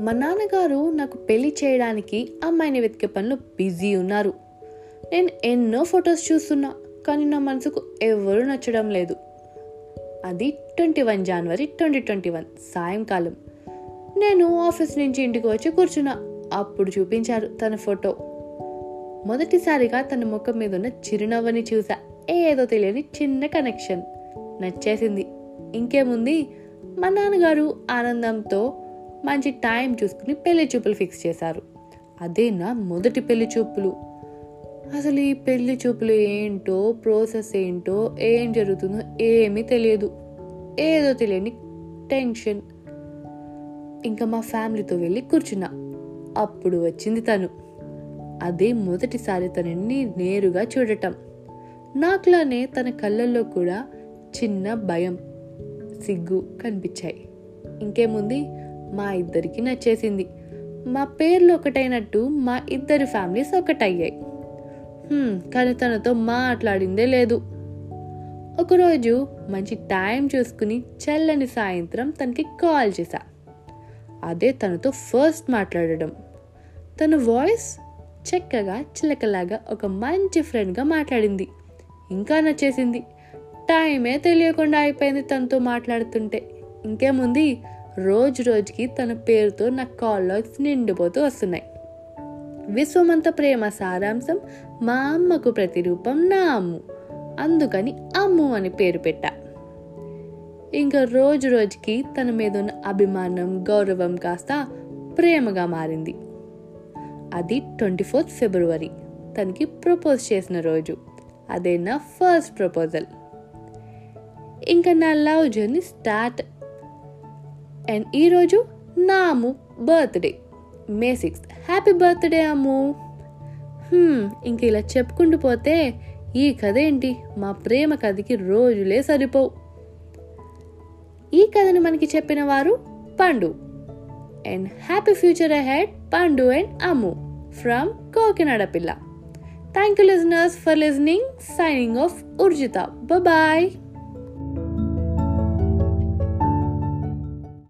మా నాన్నగారు నాకు పెళ్లి చేయడానికి అమ్మాయిని వెతికే పనిలో బిజీ ఉన్నారు నేను ఎన్నో ఫొటోస్ చూస్తున్నా కానీ నా మనసుకు ఎవరూ నచ్చడం లేదు అది twenty one January twenty twenty one సాయంకాలం నేను ఆఫీస్ నుంచి ఇంటికి వచ్చి కూర్చున్నా అప్పుడు చూపించారు తన ఫోటో మొదటిసారిగా తన ముఖం మీద ఉన్న చిరునవ్వని చూసా ఏదో తెలియని చిన్న కనెక్షన్ నచ్చేసింది ఇంకేముంది మా నాన్నగారు ఆనందంతో మంచి టైం చూసుకుని పెళ్లి చూపులు ఫిక్స్ చేశారు అదే నా మొదటి పెళ్లి చూపులు అసలు ఈ పెళ్లి చూపులు ఏంటో ప్రాసెస్ ఏంటో ఏం జరుగుతుందో ఏమీ తెలియదు ఏదో తెలియని టెన్షన్ ఇంకా మా ఫ్యామిలీతో వెళ్ళి కూర్చున్నా అప్పుడు వచ్చింది తను అదే మొదటిసారి తనని నేరుగా చూడటం నాకులానే తన కళ్ళల్లో కూడా చిన్న భయం సిగ్గు కనిపించాయి ఇంకేముంది మా ఇద్దరికి నచ్చేసింది మా పేర్లు ఒకటైనట్టు మా ఇద్దరి ఫ్యామిలీస్ ఒకటయ్యాయి హ్మ్, కానీ తనతో మాట్లాడిందే లేదు ఒకరోజు మంచి టైం చూసుకుని చల్లని సాయంత్రం తనకి కాల్ చేశా అదే తనతో ఫస్ట్ మాట్లాడడం తన వాయిస్ చక్కగా చిలకలాగా ఒక మంచి ఫ్రెండ్గా మాట్లాడింది ఇంకా నచ్చేసింది టైమే తెలియకుండా అయిపోయింది తనతో మాట్లాడుతుంటే ఇంకేముంది రోజు రోజుకి తన పేరుతో నా కాల్ లాగ్స్ నిండిపోతూ వస్తున్నాయి విశ్వమంత ప్రేమ సారాంశం మా అమ్మకు ప్రతిరూపం నా అమ్ము అందుకని అమ్ము అని పేరు పెట్టా ఇంకా రోజు రోజుకి తన మీద ఉన్న అభిమానం గౌరవం కాస్త ప్రేమగా మారింది అది ట్వంటీ ఫోర్త్ ఫిబ్రవరి తనకి ప్రపోజ్ చేసిన రోజు అదే నా ఫస్ట్ ప్రపోజల్ ఇంకా నా లవ్ జర్నీ స్టార్ట్ అండ్ ఈరోజు నా Ammu birthday May sixth happy birthday Ammu hmm, ఇంక ఇలా చెప్పుకుంటూ పోతే ఈ కథ ఏంటి మా ప్రేమ కథకి రోజులే సరిపోవు ఈ కథను మనకి చెప్పిన వారు Pandu and happy future ahead Pandu and Ammu from Kakinada పిల్ల thank you listeners for listening signing off Urjitha bye